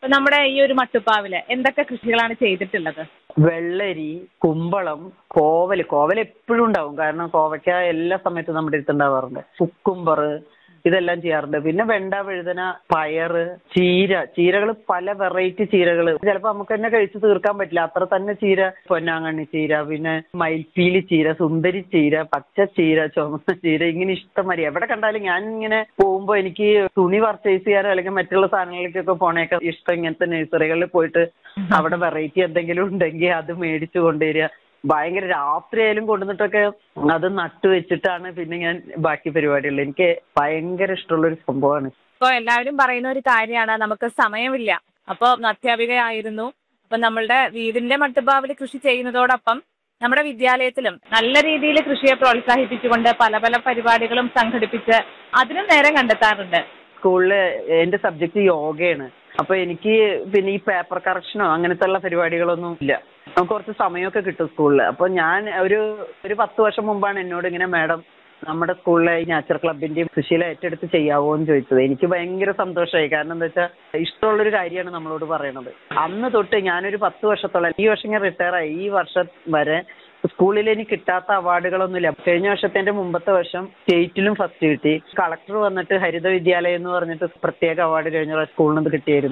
ഇപ്പൊ നമ്മുടെ ഈ ഒരു മട്ടുപ്പാവില് എന്തൊക്കെ കൃഷികളാണ് ചെയ്തിട്ടുള്ളത് വെള്ളരി കുമ്പളം കോവല് കോവൽ എപ്പോഴും ഉണ്ടാവും കാരണം കോവയ്ക്ക എല്ലാ സമയത്തും നമ്മുടെ അടുത്ത് ഉണ്ടാവാറുണ്ട് കുക്കുംബർ ഇതെല്ലാം ചെയ്യാറുണ്ട് പിന്നെ വെണ്ട വഴുതന പയറ് ചീര ചീരകൾ പല വെറൈറ്റി ചീരകൾ ചിലപ്പോൾ നമുക്ക് തന്നെ കഴിച്ച് തീർക്കാൻ പറ്റില്ല അത്ര തന്നെ ചീര പൊന്നാങ്കണ്ണി ചീര പിന്നെ മയിൽപ്പീലി ചീര സുന്ദരി ചീര പച്ച ചീര ചുമന്ന ചീര ഇങ്ങനെ ഇഷ്ടംമാതിരി എവിടെ കണ്ടാലും ഞാൻ ഇങ്ങനെ പോകുമ്പോൾ എനിക്ക് തുണി പർച്ചേസ് ചെയ്യാനോ അല്ലെങ്കിൽ മറ്റുള്ള സാധനങ്ങളിലേക്കൊക്കെ പോണേക്കെ ഇഷ്ടം ഇങ്ങനത്തെ നഴ്സറികളിൽ പോയിട്ട് അവിടെ വെറൈറ്റി എന്തെങ്കിലും ഉണ്ടെങ്കിൽ അത് മേടിച്ചു കൊണ്ടുവരിക ഭയങ്കര രാത്രിയായാലും കൊണ്ടുവന്നിട്ടൊക്കെ അത് നട്ടു വെച്ചിട്ടാണ് പിന്നെ ഞാൻ ബാക്കി പരിപാടികൾ എനിക്ക് ഭയങ്കര ഇഷ്ടമുള്ള ഒരു സംഭവമാണ് ഇപ്പൊ എല്ലാവരും പറയുന്ന ഒരു കാര്യമാണ് നമുക്ക് സമയമില്ല അപ്പൊ അധ്യാപികയായിരുന്നു അപ്പൊ നമ്മളുടെ വീടിന്റെ മട്ടുപ്പാവിൽ കൃഷി ചെയ്യുന്നതോടൊപ്പം നമ്മുടെ വിദ്യാലയത്തിലും നല്ല രീതിയിൽ കൃഷിയെ പ്രോത്സാഹിപ്പിച്ചുകൊണ്ട് പല പല പരിപാടികളും സംഘടിപ്പിച്ച് അതിനും നേരം കണ്ടെത്താറുണ്ട് സ്കൂളിൽ എന്റെ സബ്ജക്ട് യോഗയാണ് അപ്പൊ എനിക്ക് പിന്നെ ഈ പേപ്പർ കറക്ഷനോ അങ്ങനത്തെ ഉള്ള പരിപാടികളൊന്നും ഇല്ല നമുക്ക് കുറച്ച് സമയമൊക്കെ കിട്ടും സ്കൂളിൽ അപ്പൊ ഞാൻ ഒരു ഒരു പത്ത് വർഷം മുമ്പാണ് എന്നോട് ഇങ്ങനെ മാഡം നമ്മുടെ സ്കൂളിലെ ഈ നാച്ചർ ക്ലബിന്റെ കൃഷിയിൽ ഏറ്റെടുത്ത് ചെയ്യാവോ എന്ന് ചോദിച്ചത് എനിക്ക് ഭയങ്കര സന്തോഷമായി കാരണം എന്താ വെച്ചാൽ ഇഷ്ടമുള്ളൊരു കാര്യമാണ് നമ്മളോട് പറയണത് അന്ന് തൊട്ട് ഞാനൊരു പത്ത് വർഷത്തോളം ഈ വർഷം ഞാൻ റിട്ടയർ ആയി ഈ വർഷം വരെ സ്കൂളിൽ എനിക്ക് കിട്ടാത്ത അവാർഡുകളൊന്നുമില്ല കഴിഞ്ഞ വർഷത്തെ മുമ്പത്തെ വർഷം സ്റ്റേറ്റിലും ഫസ്റ്റ് കിട്ടി കളക്ടർ വന്നിട്ട് ഹരിത വിദ്യാലയം എന്ന് പറഞ്ഞിട്ട് പ്രത്യേക അവാർഡ് കഴിഞ്ഞ സ്കൂളിൽ നിന്ന് കിട്ടിയായിരുന്നു